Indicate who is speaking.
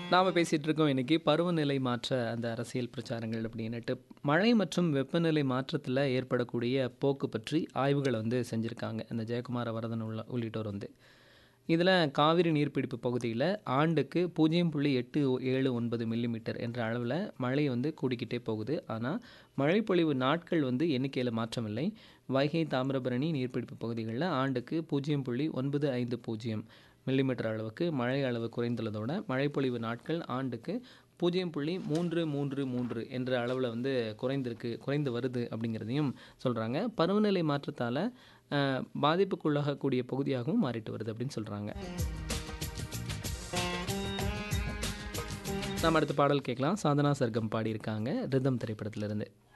Speaker 1: நாம பேசிட்டு இருக்கோம் இன்னைக்கு பருவநிலை மாற்ற அந்த அரசியல் பிரச்சாரங்கள் அப்படின்னுட்டு மழை மற்றும் வெப்பநிலை மாற்றத்தில் ஏற்படக்கூடிய போக்கு பற்றி ஆய்வுகளை வந்து செஞ்சுருக்காங்க அந்த ஜெயக்குமார வரதன் உள்ள உள்ளிட்டோர் வந்து இதில் காவிரி நீர்பிடிப்பு பகுதியில் ஆண்டுக்கு பூஜ்ஜியம் புள்ளி எட்டு ஏழு ஒன்பது மில்லிமீட்டர் என்ற அளவில் மழை வந்து கூடிக்கிட்டே போகுது ஆனால் மழைப்பொழிவு நாட்கள் வந்து எண்ணிக்கையில் மாற்றமில்லை வைகை தாமிரபரணி நீர்பிடிப்பு பகுதிகளில் ஆண்டுக்கு பூஜ்ஜியம் புள்ளி ஒன்பது ஐந்து பூஜ்ஜியம் மில்லிமீட்டர் அளவுக்கு மழை அளவு குறைந்துள்ளதோட மழைப்பொழிவு நாட்கள் ஆண்டுக்கு பூஜ்ஜியம் புள்ளி மூன்று மூன்று மூன்று என்ற அளவில் வந்து குறைந்திருக்கு குறைந்து வருது அப்படிங்கிறதையும் சொல்கிறாங்க பருவநிலை மாற்றத்தால் பாதிப்புக்குள்ளாகக்கூடிய பகுதியாகவும் மாறிட்டு வருது அப்படின்னு சொல்கிறாங்க நாம் அடுத்த பாடல் கேட்கலாம் சாதனா சர்க்கம் பாடியிருக்காங்க ரிதம் திரைப்படத்திலிருந்து